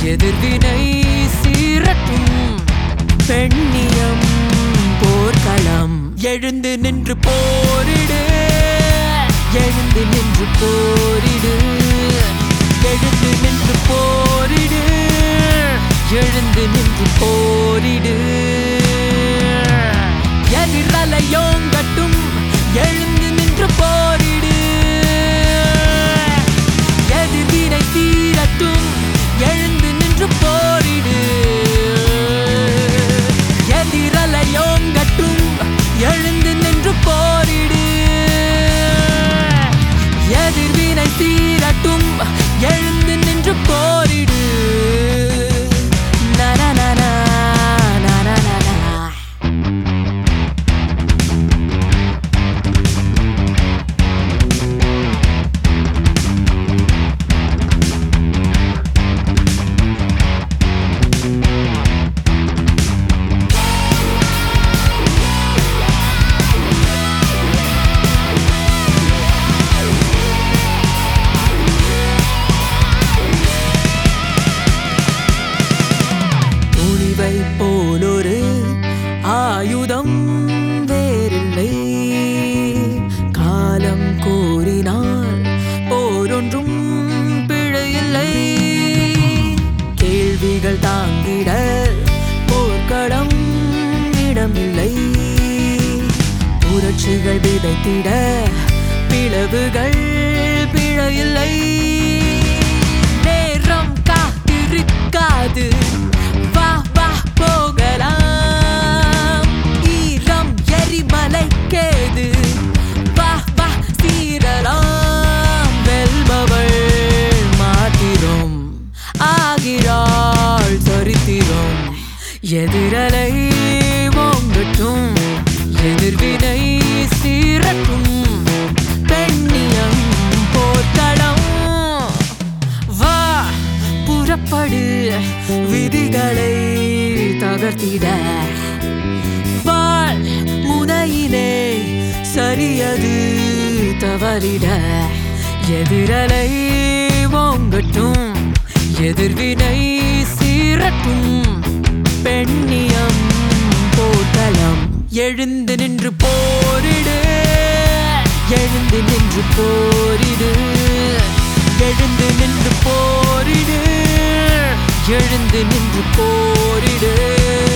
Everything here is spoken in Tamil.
எதிர்வினை சீரட்டும் பெண்ணியம் போர்க்களம் எழுந்து நின்று போரிடு எழுந்து நின்று போரிடு எழுந்து நின்று போரிடு எழுந்து நின்று போரிடு எதிரலையோங்கட்டும் எழுந்து நின்று போரிடு எதிர்வினை தீரட்டும் எழுந்து நின்று போரிடு எதிரலையோங்கட்டும் எழுந்து நின்று போரிடு எதிர்வினை தீரட்டும் எழுந்து நின்று போரிடு நனநனா, நனநனா. துணிவை போலொரு ஆயுதம் வேறில்லை காலம் கோரினால் போரொன்றும் பிழையில்லை கேள்விகள் தாங்கிட போர்க்களம் இடமில்லை புரட்சிகள் விதைத்திட பிளவுகள் பிழையில்லை நேரம் காத்திருக்காது வா வா போகலாம் ஈரம் எரிமலைக்கேது வா வா சீரலாம் வெல்பவள் மாத்திரம் ஆகிறாள் சரித்திரம் எதிரலை ஓங்கட்டும் எதிர்வினை சீரட்டும் பெண்ணியம் போர்க்களம் வா புறப்படு விதிகளை தகர்த்திட வாழ் முனையிலே சரியது தவறிட எதிரலை ஓங்கட்டும் எதிர்வினை சீரட்டும் பெண்ணியம் போர்க்களம் எழுந்து நின்று போரிடு எழுந்து நின்று போரிடு எழுந்து நின்று போரிடு எழுந்து நின்று போரிடு